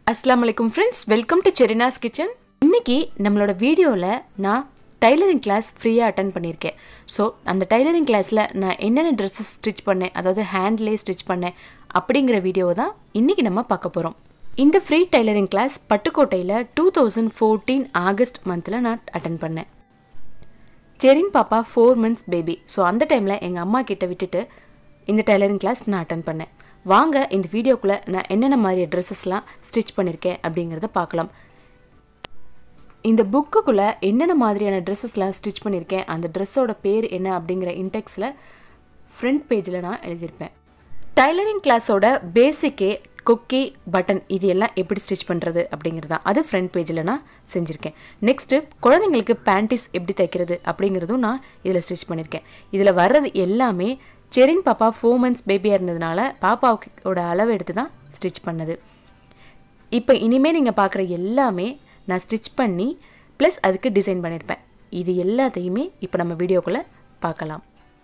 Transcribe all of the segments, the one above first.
அஸ்லாம் வலைக்கும் friends welcome to Serina's kitchen இன்னைக்கு நம்மளோட வீடியோவில் நான் டைலரிங் கிளாஸ் ஃப்ரீயாக அட்டன் பண்ணியிருக்கேன் ஸோ அந்த டைலரிங் கிளாஸில் நான் என்னென்ன ட்ரெஸ்ஸஸ் ஸ்டிச் பண்ணேன் அதாவது ஹேண்ட்லேயே ஸ்டிச் பண்ணேன் அப்படிங்கிற வீடியோ தான் இன்றைக்கி நம்ம பார்க்க போகிறோம் இந்த ஃப்ரீ டைலரிங் கிளாஸ் பட்டுக்கோட்டையில் டூ தௌசண்ட் ஃபோர்டீன் ஆகஸ்ட் மந்தில் நான் அட்டன் பண்ணேன் செரின் பாப்பா ஃபோர் மந்த்ஸ் பேபி ஸோ அந்த டைமில் எங்கள் அம்மா கிட்ட விட்டுட்டு இந்த டைலரிங் கிளாஸ் நான் அட்டன் பண்ணேன் வாங்க இந்த வீடியோக்குள்ளே நான் என்னென்ன மாதிரி ட்ரெஸ்ஸஸ்லாம் ஸ்டிச் பண்ணியிருக்கேன் அப்படிங்கிறத பார்க்கலாம் இந்த புக்குக்குள்ளே என்னென்ன மாதிரியான ட்ரெஸ்ஸஸ்லாம் ஸ்டிச் பண்ணியிருக்கேன் அந்த ட்ரெஸ்ஸோட பேர் என்ன அப்படிங்கிற இன்டெக்ஸில் ஃப்ரண்ட் பேஜில் நான் எழுதியிருப்பேன் டைலரிங் கிளாஸோட பேசிக்கே கொக்கி பட்டன் இது எல்லாம் எப்படி ஸ்டிச் பண்ணுறது அப்படிங்கிறது தான் அது ஃப்ரண்ட் பேஜில் நான் செஞ்சுருக்கேன் நெக்ஸ்ட்டு குழந்தைங்களுக்கு பேண்டிஸ் எப்படி தைக்கிறது அப்படிங்கிறதும் நான் இதில் ஸ்டிச் பண்ணியிருக்கேன் இதில் வர்றது எல்லாமே செரின் பாப்பா ஃபோர் மந்த்ஸ் பேபியாக இருந்ததுனால பாப்பாவோட அளவு எடுத்து தான் ஸ்டிச் பண்ணது இப்போ இனிமேல் நீங்கள் பார்க்குற எல்லாமே நான் ஸ்டிச் பண்ணி ப்ளஸ் அதுக்கு டிசைன் பண்ணியிருப்பேன் இது எல்லாத்தையுமே இப்போ நம்ம வீடியோக்குள்ளே பார்க்கலாம்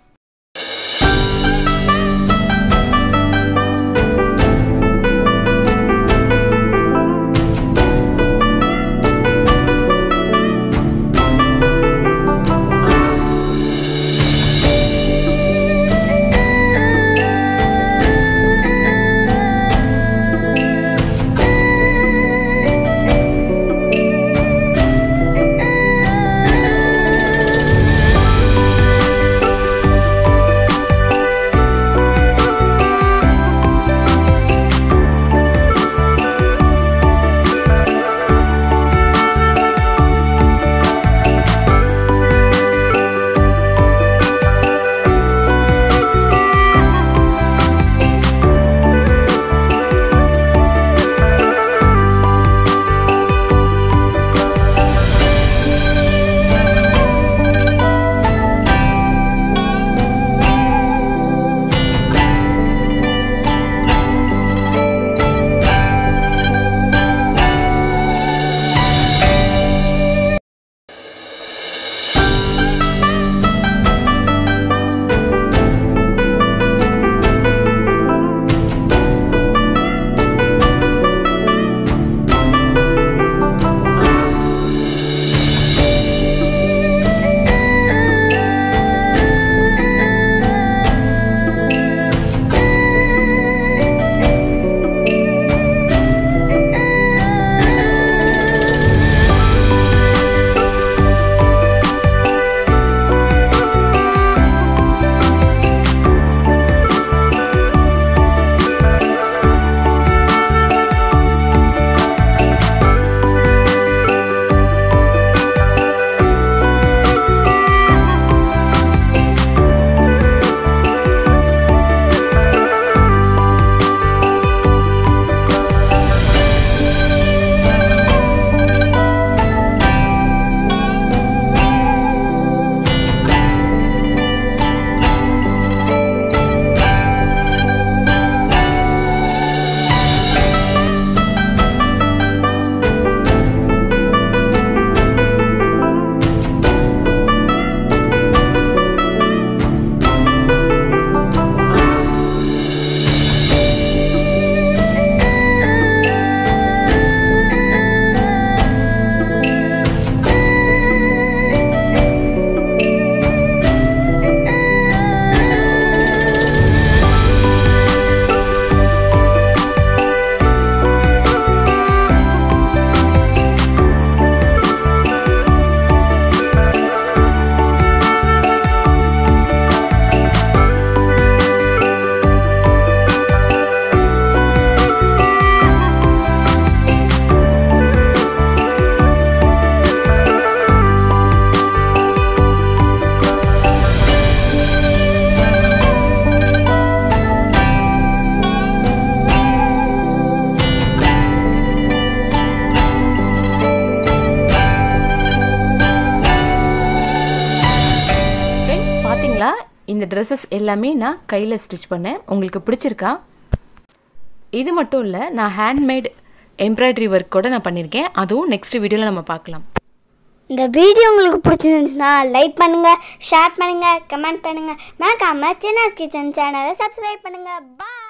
ஃப்ரெண்ட்ஸ் பார்த்தீங்களா இந்த ட்ரெஸ்ஸஸ் எல்லாமே நான் கையில் ஸ்டிச் பண்ணேன் உங்களுக்கு பிடிச்சிருக்கா இது மட்டும் இல்லை நான் ஹேண்ட்மேட் எம்ப்ராய்டரி ஒர்க் கூட நான் பண்ணியிருக்கேன் அதுவும் நெக்ஸ்ட் வீடியோவில் நம்ம பார்க்கலாம் இந்த வீடியோ உங்களுக்கு பிடிச்சிருந்துச்சுன்னா லைக் பண்ணுங்க ஷேர் பண்ணுங்க கமெண்ட் பண்ணுங்க மறக்காம சின்னாஸ் கிச்சன் சேனலை சப்ஸ்கிரைப் பண்ணுங்க பாய்